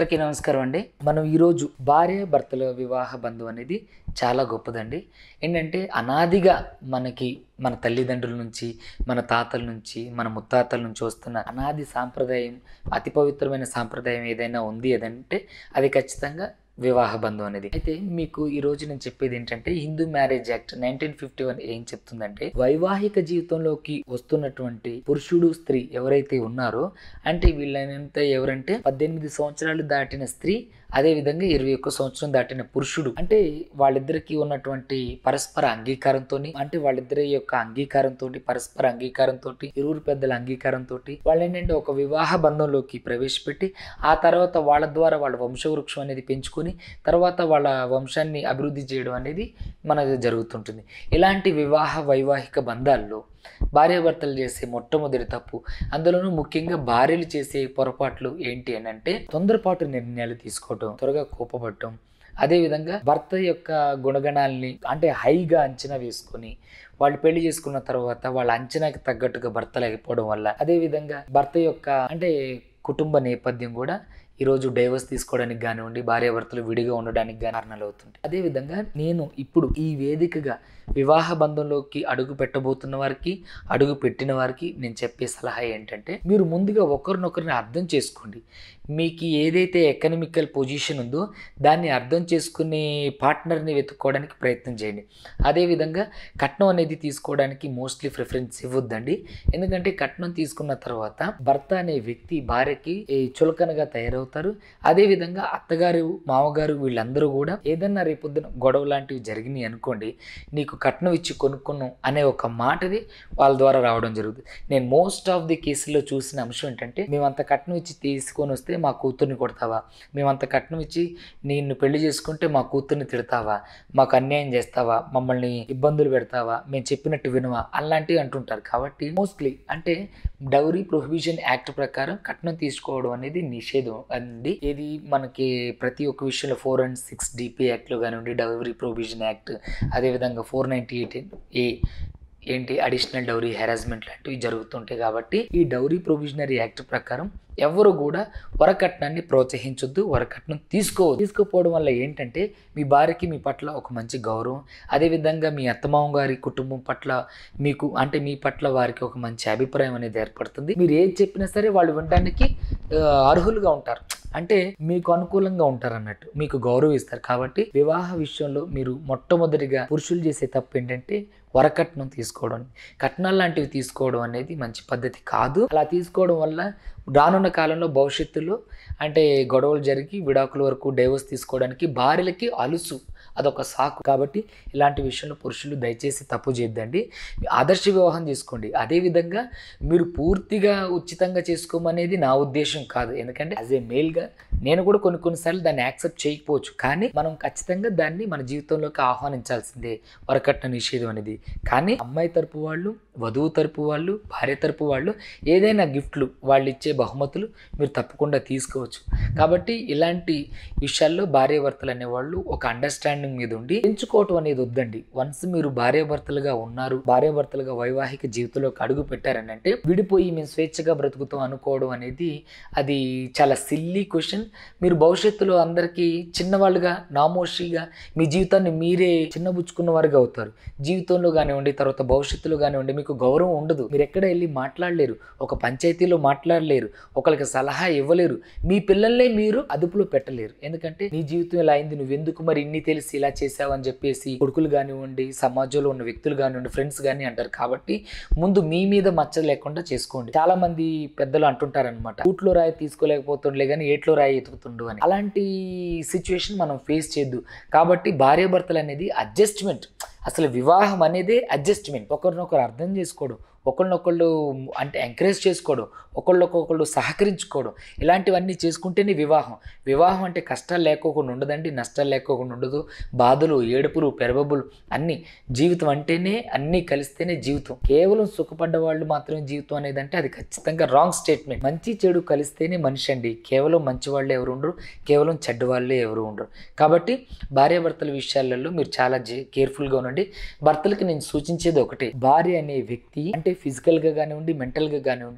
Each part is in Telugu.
అందరికీ నమస్కారం అండి మనం ఈరోజు భార్య భర్తల వివాహ బంధం అనేది చాలా గొప్పదండి ఏంటంటే అనాదిగా మనకి మన తల్లిదండ్రుల నుంచి మన తాతల నుంచి మన ముత్తాతల నుంచి వస్తున్న అనాది సాంప్రదాయం అతి పవిత్రమైన సాంప్రదాయం ఏదైనా ఉంది అదంటే అది ఖచ్చితంగా వివాహ బంధం అనేది అయితే మీకు ఈ రోజు నేను చెప్పేది ఏంటంటే Hindu marriage act nineteen fifty one ఏం చెప్తుందంటే వైవాహిక జీవితంలోకి వస్తున్నటువంటి పురుషుడు స్త్రీ ఎవరైతే ఉన్నారో అంటే వీళ్ళనంత ఎవరంటే పద్దెనిమిది సంవత్సరాలు దాటిన స్త్రీ అదే విధంగా ఇరవై ఒక్క సంవత్సరం దాటిన పురుషుడు అంటే వాళ్ళిద్దరికి ఉన్నటువంటి పరస్పర అంగీకారంతో అంటే వాళ్ళిద్దరి యొక్క అంగీకారంతో పరస్పర అంగీకారంతో ఇరువురు పెద్దల అంగీకారంతో వాళ్ళు ఏంటంటే ఒక వివాహ బంధంలోకి ప్రవేశపెట్టి ఆ తర్వాత వాళ్ళ ద్వారా వాళ్ళ వంశవృక్షం అనేది పెంచుకొని తర్వాత వాళ్ళ వంశాన్ని అభివృద్ధి చేయడం అనేది మనకు జరుగుతుంటుంది ఇలాంటి వివాహ వైవాహిక బంధాల్లో భార్యాభర్తలు చేసే మొట్టమొదటి తప్పు అందులోనూ ముఖ్యంగా భార్యలు చేసే పొరపాట్లు ఏంటి అని అంటే తొందరపాటు నిర్ణయాలు తీసుకోవటం త్వరగా కోపపడటం అదేవిధంగా భర్త యొక్క గుణగణాలని అంటే హైగా అంచనా వేసుకొని వాళ్ళు పెళ్లి చేసుకున్న తర్వాత వాళ్ళ అంచనాకి తగ్గట్టుగా భర్త లేకపోవడం వల్ల అదేవిధంగా భర్త యొక్క అంటే కుటుంబ నేపథ్యం కూడా ఈరోజు డైవర్స్ తీసుకోవడానికి కానివ్వండి భార్యాభర్తలు విడిగా ఉండడానికి కానీ కారణాలు అవుతుంటాయి అదేవిధంగా నేను ఇప్పుడు ఈ వేదికగా వివాహ బంధంలోకి అడుగు పెట్టబోతున్న వారికి అడుగు పెట్టిన వారికి నేను చెప్పే సలహా ఏంటంటే మీరు ముందుగా ఒకరినొకరిని అర్థం చేసుకోండి మీకు ఏదైతే ఎకనామికల్ పొజిషన్ ఉందో దాన్ని అర్థం చేసుకునే పార్ట్నర్ని వెతుక్కోవడానికి ప్రయత్నం చేయండి అదేవిధంగా కట్నం అనేది తీసుకోవడానికి మోస్ట్లీ ప్రిఫరెన్స్ ఇవ్వద్దండి ఎందుకంటే కట్నం తీసుకున్న తర్వాత భర్త అనే వ్యక్తి భార్యకి ఏ చులకనగా తయారవుతారు అదేవిధంగా అత్తగారు మామగారు వీళ్ళందరూ కూడా ఏదన్నా రేపొద్దున గొడవ లాంటివి జరిగినాయి అనుకోండి నీకు కట్నం ఇచ్చి కొనుక్కున్నాం అనే ఒక మాటది వాళ్ళ ద్వారా రావడం జరుగుతుంది నేను మోస్ట్ ఆఫ్ ది కేసుల్లో చూసిన అంశం ఏంటంటే మేమంత కట్నం ఇచ్చి తీసుకొని వస్తే మా కూతుర్ని కొడతావా మేమంత కట్నం ఇచ్చి నిన్ను పెళ్లి చేసుకుంటే మా కూతుర్ని తిడతావా మాకు అన్యాయం చేస్తావా మమ్మల్ని ఇబ్బందులు పెడతావా మేము చెప్పినట్టు వినవా అలాంటివి అంటుంటారు కాబట్టి మోస్ట్లీ అంటే డౌరీ ప్రొహిబిషన్ యాక్ట్ ప్రకారం కట్నం తీసుకోవడం అనేది నిషేధం అండి ఇది మనకి ప్రతి ఒక్క విషయంలో ఫోర్ అండ్ సిక్స్ డిపి యాక్ట్లో కానివ్వండి డౌరీ ప్రొహిబిషన్ యాక్ట్ అదేవిధంగా ఫోర్ నైంటీ ఎయిట్ ఏ ఏంటి అడిషనల్ డౌరీ హెరాస్మెంట్ లాంటివి జరుగుతుంటాయి కాబట్టి ఈ డౌరీ ప్రొవిజనరీ యాక్ట్ ప్రకారం ఎవరు కూడా వరకట్నాన్ని ప్రోత్సహించొద్దు వరకట్నం తీసుకోవద్దు తీసుకోపోవడం వల్ల ఏంటంటే మీ భార్యకి మీ పట్ల ఒక మంచి గౌరవం అదేవిధంగా మీ అత్తమామ గారి కుటుంబం పట్ల మీకు అంటే మీ పట్ల వారికి ఒక మంచి అభిప్రాయం అనేది ఏర్పడుతుంది మీరు ఏది చెప్పినా సరే వాళ్ళు వినడానికి ఆ, అర్హులుగా ఉంటారు అంటే మీకు అనుకూలంగా ఉంటారు అన్నట్టు మీకు గౌరవిస్తారు కాబట్టి వివాహ విషయంలో మీరు మొట్టమొదటిగా పురుషులు చేసే తప్పు ఏంటంటే వరకట్నం తీసుకోవడం కట్నాలు లాంటివి తీసుకోవడం అనేది మంచి పద్ధతి కాదు అలా తీసుకోవడం వల్ల రానున్న కాలంలో భవిష్యత్తులో అంటే గొడవలు జరిగి విడాకుల వరకు డైవర్స్ తీసుకోవడానికి భార్యలకి అలుసు అదొక సాకు కాబట్టి ఇలాంటి విషయంలో పురుషులు దయచేసి తప్పు చేయొద్దండి ఆదర్శ వివాహం చేసుకోండి అదేవిధంగా మీరు పూర్తిగా ఉచితంగా చేసుకోమనేది నా ఉద్దేశం కాదు ఎందుకంటే యాజ్ ఏ మేల్గా నేను కూడా కొన్ని కొన్నిసార్లు దాన్ని యాక్సెప్ట్ చేయకపోవచ్చు కానీ మనం ఖచ్చితంగా దాన్ని మన జీవితంలోకి ఆహ్వానించాల్సిందే వరకట్న నిషేధం అనేది కానీ అమ్మాయి తరపు వాళ్ళు వధువు తరపు వాళ్ళు భార్య తరపు వాళ్ళు ఏదైనా గిఫ్ట్లు వాళ్ళు ఇచ్చే బహుమతులు మీరు తప్పకుండా తీసుకోవచ్చు కాబట్టి ఇలాంటి విషయాల్లో భార్యాభర్తలు అనేవాళ్ళు ఒక అండర్స్టాండింగ్ మీద ఉండి ఎంచుకోవటం అనేది వద్దండి వన్స్ మీరు భార్యాభర్తలుగా ఉన్నారు భార్యాభర్తలుగా వైవాహిక జీవితంలోకి అడుగు పెట్టారని అంటే విడిపోయి మేము స్వేచ్ఛగా బ్రతుకుతాం అనుకోవడం అనేది అది చాలా సిల్లీ క్వశ్చన్ మీరు భవిష్యత్తులో అందరికీ చిన్నవాళ్ళుగా నామోషిగా మీ జీవితాన్ని మీరే చిన్నబుచ్చుకున్న వారుగా అవుతారు జీవితంలో కానివ్వండి తర్వాత భవిష్యత్తులో కానివ్వండి మీకు గౌరవం ఉండదు మీరు ఎక్కడ వెళ్ళి మాట్లాడలేరు ఒక పంచాయతీలో మాట్లాడలేరు ఒకరికి సలహా ఇవ్వలేరు మీ పిల్లల్నే మీరు అదుపులో పెట్టలేరు ఎందుకంటే నీ జీవితం ఇలా అయింది నువ్వెందుకు మరి ఇన్ని తెలిసి ఇలా చేసావు అని చెప్పేసి కొడుకులు కానివ్వండి సమాజంలో ఉన్న వ్యక్తులు కానివ్వండి ఫ్రెండ్స్ కానీ అంటారు కాబట్టి ముందు మీ మీద మచ్చ లేకుండా చేసుకోండి చాలా మంది పెద్దలు అంటుంటారనమాట కూట్లో రాయి తీసుకోలేకపోతుండలే కానీ ఏట్లో రాయి ఎతుకుతుండు అని అలాంటి సిచ్యువేషన్ మనం ఫేస్ చేయొద్దు కాబట్టి భార్యాభర్తలు అనేది అడ్జస్ట్మెంట్ అసలు వివాహం అనేదే అడ్జస్ట్మెంట్ ఒకరినొకరు అర్థం చేసుకోవడం ఒకళ్ళనొకళ్ళు అంటే ఎంకరేజ్ చేసుకోవడం ఒకళ్ళొకొకళ్ళు సహకరించుకోవడం ఇలాంటివన్నీ చేసుకుంటేనే వివాహం వివాహం అంటే కష్టాలు లేకోకుండా ఉండదండి నష్టాలు లేకోకుండా ఉండదు బాధలు ఏడుపులు పెరబబులు అన్నీ జీవితం అంటేనే అన్నీ కలిస్తేనే జీవితం కేవలం సుఖపడ్డ వాళ్ళు మాత్రమే జీవితం అనేది అంటే అది ఖచ్చితంగా రాంగ్ స్టేట్మెంట్ మంచి చెడు కలిస్తేనే మనిషి అండి కేవలం మంచి వాళ్ళే ఎవరు ఉండరు కేవలం చెడ్డ వాళ్ళే ఎవరు ఉండరు కాబట్టి భార్యాభర్తల విషయాలలో మీరు చాలా కేర్ఫుల్గా ఉండండి భర్తలకి నేను సూచించేది ఒకటే భార్య అనే వ్యక్తి అంటే ఫిజికల్గా కానివ్వండి మెంటల్గా కానివ్వండి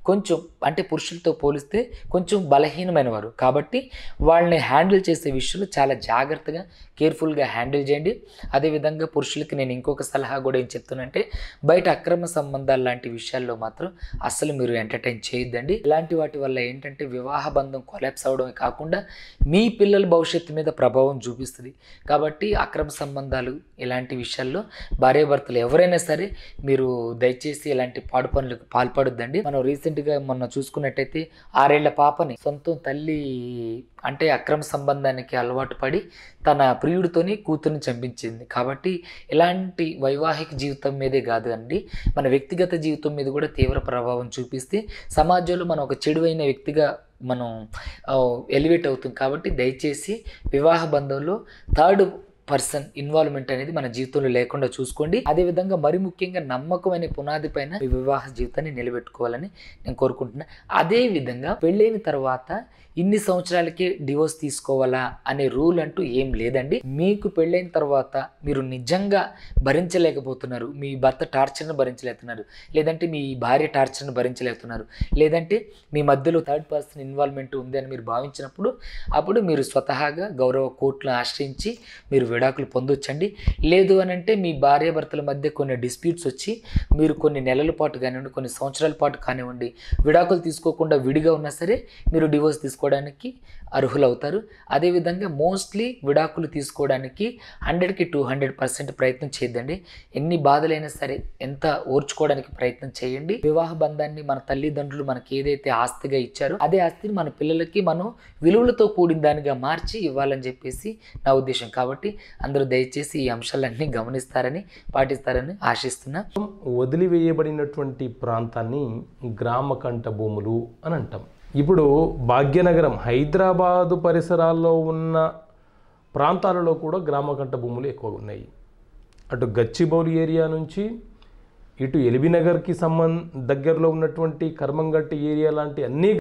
కొంచెం అంటే పురుషులతో పోలిస్తే కొంచెం బలహీనమైన వారు కాబట్టి వాళ్ళని హ్యాండిల్ చేసే విషయంలో చాలా జాగ్రత్తగా కేర్ఫుల్గా హ్యాండిల్ చేయండి అదేవిధంగా పురుషులకి నేను ఇంకొక సలహా కూడా ఏం చెప్తున్నానంటే బయట అక్రమ సంబంధాలు లాంటి విషయాల్లో మాత్రం అస్సలు మీరు ఎంటర్టైన్ చేయొద్దండి ఇలాంటి వాటి వల్ల ఏంటంటే వివాహ బంధం కొలాప్స్ అవడమే కాకుండా మీ పిల్లల భవిష్యత్తు మీద ప్రభావం చూపిస్తుంది కాబట్టి అక్రమ సంబంధాలు ఇలాంటి విషయాల్లో భార్యాభర్తలు ఎవరైనా సరే మీరు దయచేసి ఇలాంటి పాడు పనులకు పాల్పడొద్దండి మనం రీసెంట్గా మొన్న చూసుకున్నట్టయితే ఆరేళ్ల పాపని సొంతం తల్లి అంటే అక్రమ సంబంధానికి అలవాటు పడి తన ప్రియుడితోని కూతుర్ని చంపించింది కాబట్టి ఇలాంటి వైవాహిక జీవితం మీదే కాదు అండి మన వ్యక్తిగత జీవితం మీద కూడా తీవ్ర ప్రభావం చూపిస్తే సమాజంలో మనం ఒక చెడువైన వ్యక్తిగా మనం ఎలివేట్ అవుతుంది కాబట్టి దయచేసి వివాహ బంధంలో థర్డ్ పర్సన్ ఇన్వాల్వ్మెంట్ అనేది మన జీవితంలో లేకుండా చూసుకోండి అదేవిధంగా మరి ముఖ్యంగా నమ్మకమైన పునాది పైన మీ వివాహ జీవితాన్ని నిలబెట్టుకోవాలని నేను కోరుకుంటున్నా అదే విధంగా పెళ్ళైన తర్వాత ఇన్ని సంవత్సరాలకే డివోర్స్ తీసుకోవాలా అనే రూల్ అంటూ ఏం లేదండి మీకు పెళ్ళైన తర్వాత మీరు నిజంగా భరించలేకపోతున్నారు మీ భర్త టార్చర్ను భరించలేకున్నారు లేదంటే మీ భార్య టార్చర్ను భరించలేకున్నారు లేదంటే మీ మధ్యలో థర్డ్ పర్సన్ ఇన్వాల్వ్మెంట్ ఉంది అని మీరు భావించినప్పుడు అప్పుడు మీరు స్వతహాగా గౌరవ కోర్టును ఆశ్రయించి మీరు విడాకులు పొందొచ్చండి లేదు అని అంటే మీ భార్యాభర్తల మధ్య కొన్ని డిస్ప్యూట్స్ వచ్చి మీరు కొన్ని నెలల పాటు కానివ్వండి కొన్ని సంవత్సరాల పాటు కానివ్వండి విడాకులు తీసుకోకుండా విడిగా ఉన్నా సరే మీరు డివోర్స్ తీసుకోవడానికి అర్హులవుతారు అదేవిధంగా మోస్ట్లీ విడాకులు తీసుకోవడానికి హండ్రెడ్కి టూ హండ్రెడ్ పర్సెంట్ ప్రయత్నం చేయొద్దండి ఎన్ని బాధలైనా సరే ఎంత ఓర్చుకోవడానికి ప్రయత్నం చేయండి వివాహ బంధాన్ని మన తల్లిదండ్రులు మనకి ఏదైతే ఆస్తిగా ఇచ్చారో అదే ఆస్తిని మన పిల్లలకి మనం విలువలతో కూడిన దానిగా మార్చి ఇవ్వాలని చెప్పేసి నా ఉద్దేశం కాబట్టి అందరూ దయచేసి ఈ అంశాలన్నీ గమనిస్తారని పాటిస్తారని ఆశిస్తున్నా వదిలివేయబడినటువంటి ప్రాంతాన్ని గ్రామకంఠ భూములు అని అంటాం ఇప్పుడు భాగ్యనగరం హైదరాబాదు పరిసరాల్లో ఉన్న ప్రాంతాలలో కూడా గ్రామకంఠ భూములు ఎక్కువగా ఉన్నాయి అటు గచ్చిబౌలి ఏరియా నుంచి ఇటు ఎల్బీనగర్కి సంబంధ దగ్గరలో ఉన్నటువంటి కర్మంగట్టి ఏరియా లాంటి అన్ని